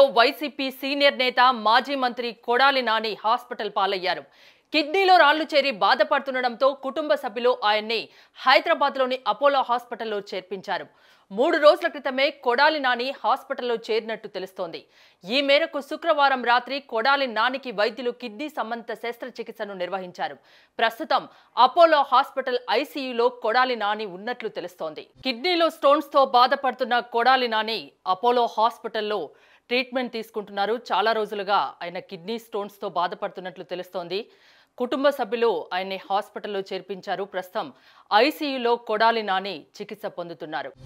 కిడ్నీలో YCP senior నేత మాజీ మంత్రి కొడాలి నాని హాస్పిటల్ పాలయ్యారు కిడ్నీలో రాళ్లు చేరి బాధపడుతుండటంతో కుటుంబ సభ్యులు ఆయన్ని హైదరాబాద్లోని అపోలో హాస్పిటల్లో చేర్పించారు మూడు రోజుల క్రితమే కొడాలి నాని హాస్పిటల్లో చేరినట్టు తెలుస్తోంది ఈ మేరకు శుక్రవారం రాత్రి కొడాలి నానికి వైద్యులు కిడ్నీ సంబంధిత శస్త్రచికిత్సను నిర్వహించారు ప్రస్తుతం అపోలో హాస్పిటల్ ఐసీయూలో కొడాలి నాని ఉన్నట్లు తెలుస్తోంది కిడ్నీలో స్టోన్స్ తో బాధపడుతున్న కొడాలి నాని అపోలో హాస్పిటల్లో ట్రీట్మెంట్ తీసుకుంటున్నారు చాలా రోజులుగా ఆయన కిడ్నీ స్టోన్స్ తో బాధపడుతున్నట్లు తెలుస్తోంది కుటుంబ సభ్యులు ఆయన్ని హాస్పిటల్లో చేర్పించారు ప్రస్తుతం ఐసీయూలో కొడాలి నాని చికిత్స పొందుతున్నారు